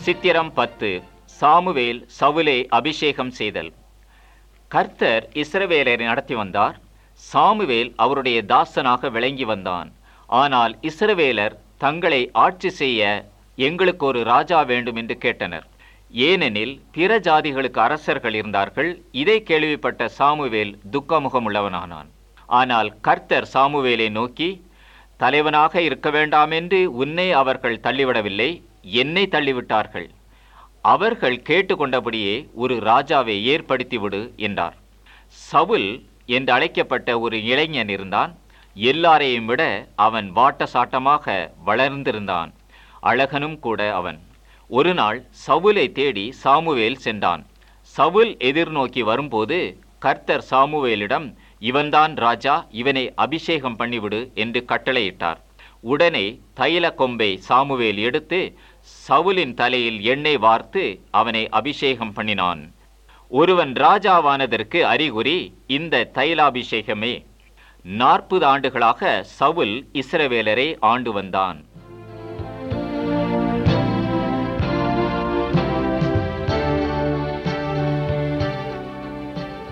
சித்திரம் பத்து சாமுவேல் சவுலை அபிஷேகம் செய்தல் கர்த்தர் இஸ்ரவேலரை நடத்தி வந்தார் சாமுவேல் அவருடைய தாசனாக விளங்கி வந்தான் ஆனால் இஸ்ரவேலர் தங்களை ஆட்சி செய்ய எங்களுக்கு ஒரு ராஜா வேண்டும் என்று கேட்டனர் ஏனெனில் பிற ஜாதிகளுக்கு அரசர்கள் இருந்தார்கள் இதை கேள்விப்பட்ட சாமுவேல் துக்கமுகமுள்ளவனானான் ஆனால் கர்த்தர் சாமுவேலை நோக்கி தலைவனாக இருக்க வேண்டாம் என்று உன்னை அவர்கள் தள்ளிவிடவில்லை என்னை தள்ளிவிட்டார்கள் அவர்கள் கேட்டுக்கொண்டபடியே ஒரு ராஜாவை ஏற்படுத்திவிடு என்றார் சவுல் என்று அழைக்கப்பட்ட ஒரு இளைஞன் இருந்தான் எல்லாரையும் விட அவன் வாட்ட சாட்டமாக வளர்ந்திருந்தான் அழகனும் கூட அவன் ஒரு நாள் சவுலை தேடி சாமுவேல் சென்றான் சவுல் எதிர்நோக்கி வரும்போது கர்த்தர் சாமுவேலிடம் இவன்தான் ராஜா இவனை அபிஷேகம் பண்ணிவிடு என்று கட்டளையிட்டார் உடனே தைல கொம்பை சாமுவேல் எடுத்து சவுலின் தலையில் எண்ணெய் வார்த்து அவனை அபிஷேகம் பண்ணினான் ஒருவன் ராஜாவானதற்கு அறிகுறி இந்த தைலாபிஷேகமே நாற்பது ஆண்டுகளாக சவுல் இஸ்ரவேலரை ஆண்டு வந்தான்